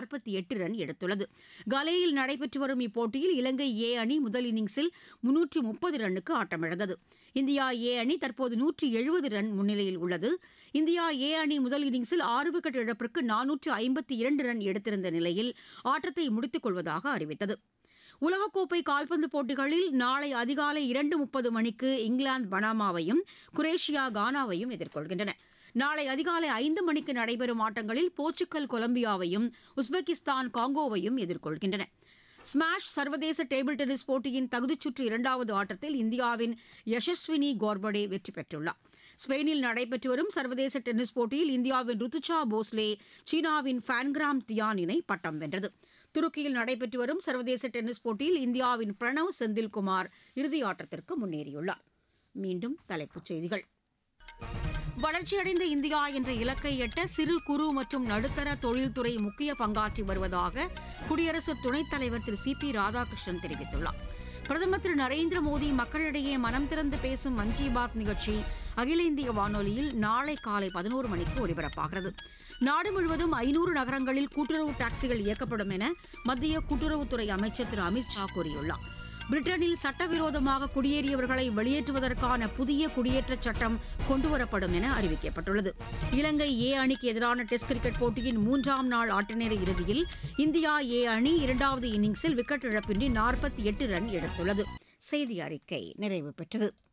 நாற்பத்தி எட்டு ரன் எடுத்துள்ளது கலேயில் நடைபெற்று வரும் இப்போட்டியில் இலங்கை ஏ அணி முதல் இன்னிங்ஸில் முன்னூற்றி முப்பது ரன்னுக்கு ஆட்டமிழந்தது இந்தியா ஏ அணி தற்போது நூற்றி எழுபது ரன் முன்னிலையில் உள்ளது இந்தியா ஏ அணி முதல் இன்னிங்ஸில் ஆறு விக்கெட் இழப்பிற்கு நானூற்று ஐம்பத்தி இரண்டு ரன் எடுத்திருந்த நிலையில் ஆட்டத்தை முடித்துக் கொள்வதாக அறிவித்தது உலகக்கோப்பை கால்பந்து போட்டிகளில் நாளை அதிகாலை இரண்டு முப்பது மணிக்கு இங்கிலாந்து பனாமாவையும் குரேஷியா கானாவையும் எதிர்கொள்கின்றன நாளை அதிகாலை ஐந்து மணிக்கு நடைபெறும் ஆட்டங்களில் போர்ச்சுக்கல் கொலம்பியாவையும் உஸ்பெகிஸ்தான் காங்கோவையும் எதிர்கொள்கின்றன ஸ்மாஷ் சர்வதேச டேபிள் டென்னிஸ் போட்டியின் தகுதிச்சுற்று இரண்டாவது ஆட்டத்தில் இந்தியாவின் யசஸ்வினி கோர்படே வெற்றி பெற்றுள்ளார் ஸ்பெயினில் நடைபெற்று வரும் சர்வதேச டென்னிஸ் போட்டியில் இந்தியாவின் ருத்துச்சா போஸ்லே சீனாவின் ஃபேன்கிராம் தியான் இணை பட்டம் வென்றது துருக்கியில் நடைபெற்று வரும் சர்வதேச டென்னிஸ் போட்டியில் இந்தியாவின் பிரணவ் செந்தில்குமார் இறுதியாட்டத்திற்கு முன்னேறியுள்ளார் மீண்டும் தலைப்புச் செய்திகள் வளர்ச்சியடைந்த இந்தியா என்ற இலக்கை எட்ட சிறு குறு மற்றும் நடுத்தர தொழில்துறை முக்கிய பங்காற்றி வருவதாக குடியரசு துணைத் தலைவர் திரு சி பி ராதாகிருஷ்ணன் தெரிவித்துள்ளார் பிரதமர் திரு நரேந்திர மோடி மக்களிடையே மனம் திறந்து பேசும் மன் கி பாத் நிகழ்ச்சி அகில இந்திய வானொலியில் நாளை காலை பதினோரு மணிக்கு ஒலிபரப்பாகிறது நாடு முழுவதும் ஐநூறு நகரங்களில் கூட்டுறவு டாக்ஸிகள் இயக்கப்படும் என மத்திய கூட்டுறவுத்துறை அமைச்சர் திரு அமித் ஷா கூறியுள்ளார் பிரிட்டனில் சட்டவிரோதமாக குடியேறியவர்களை வெளியேற்றுவதற்கான புதிய குடியேற்றச் சட்டம் கொண்டுவரப்படும் என அறிவிக்கப்பட்டுள்ளது இலங்கை ஏ அணிக்கு எதிரான டெஸ்ட் கிரிக்கெட் போட்டியின் மூன்றாம் நாள் ஆட்டநேர இறுதியில் இந்தியா ஏ அணி இரண்டாவது இன்னிங்ஸில் விக்கெட் இழப்பின்றி நாற்பத்தி எட்டு ரன் எடுத்துள்ளது செய்தி அறிக்கை நிறைவு பெற்றது